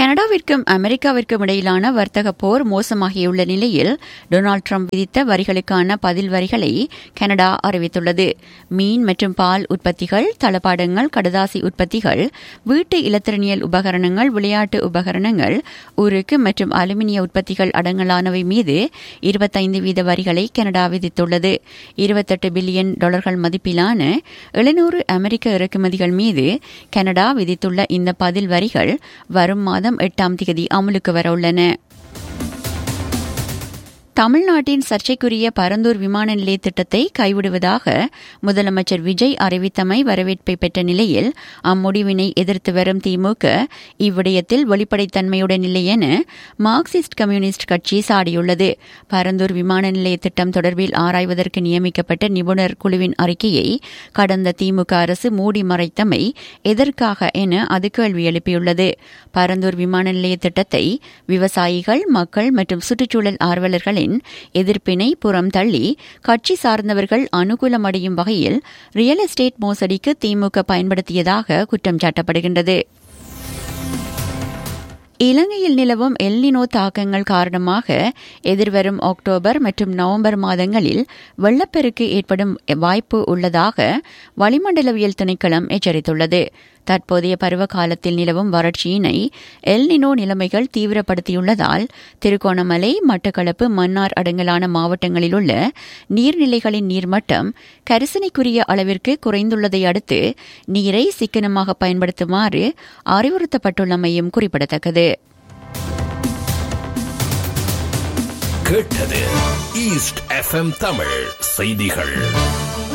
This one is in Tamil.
கனடாவிற்கும் அமெரிக்காவிற்கும் இடையிலான வர்த்தக போர் மோசமாகியுள்ள நிலையில் டொனால்டு ட்ரம்ப் விதித்த வரிகளுக்கான பதில் வரிகளை கனடா அறிவித்துள்ளது மீன் மற்றும் பால் உற்பத்திகள் தளபாடங்கள் கடதாசி உற்பத்திகள் வீட்டு இலத்திரனியல் உபகரணங்கள் விளையாட்டு உபகரணங்கள் உருக்கு மற்றும் அலுமினிய உற்பத்திகள் அடங்கலானவை மீது இருபத்தைந்து வீத வரிகளை கனடா விதித்துள்ளது இருபத்தெட்டு பில்லியன் டாலர்கள் மதிப்பிலான எழுநூறு அமெரிக்க இறக்குமதிகள் மீது கனடா விதித்துள்ள இந்த பதில் வரிகள் வரும் மாதம் எட்டாம் தேதி அமலுக்கு வரவுள்ளன தமிழ்நாட்டின் சர்ச்சைக்குரிய பரந்தூர் விமான நிலைய திட்டத்தை கைவிடுவதாக முதலமைச்சர் விஜய் அறிவித்தமை வரவேற்பை பெற்ற நிலையில் அம்முடிவினை எதிர்த்து வரும் திமுக இவ்விடயத்தில் வெளிப்படைத்தன்மையுடன் இல்லை என மார்க்சிஸ்ட் கம்யூனிஸ்ட் கட்சி சாடியுள்ளது பரந்தூர் விமான நிலைய திட்டம் தொடர்பில் ஆராய்வதற்கு நியமிக்கப்பட்ட நிபுணர் குழுவின் அறிக்கையை கடந்த திமுக அரசு மூடி மறைத்தமை எதற்காக என அது கேள்வி எழுப்பியுள்ளது பரந்தூர் விமான நிலைய திட்டத்தை விவசாயிகள் மக்கள் மற்றும் சுற்றுச்சூழல் ஆர்வலர்களின் எதிர்ப்பினை புறம் தள்ளி கட்சி சார்ந்தவர்கள் அனுகூலமடையும் வகையில் ரியல் எஸ்டேட் மோசடிக்கு திமுக பயன்படுத்தியதாக குற்றம் சாட்டப்படுகின்றது இலங்கையில் நிலவும் எல்னினோ தாக்கங்கள் காரணமாக எதிர்வரும் அக்டோபர் மற்றும் நவம்பர் மாதங்களில் வெள்ளப்பெருக்கு ஏற்படும் வாய்ப்பு உள்ளதாக வளிமண்டலவியல் திணைக்களம் எச்சரித்துள்ளது தற்போதைய பருவ காலத்தில் நிலவும் வறட்சியினை எல்னினோ நிலைமைகள் தீவிரப்படுத்தியுள்ளதால் திருகோணமலை மட்டக்களப்பு மன்னார் அடங்கலான மாவட்டங்களில் உள்ள நீர்நிலைகளின் நீர்மட்டம் கரிசனைக்குரிய அளவிற்கு குறைந்துள்ளதை அடுத்து நீரை சிக்கனமாக பயன்படுத்துமாறு அறிவுறுத்தப்பட்டுள்ளமையும் குறிப்பிடத்தக்கது கேட்டது ஈஸ்ட் எஃப்எம் தமிழ் செய்திகள்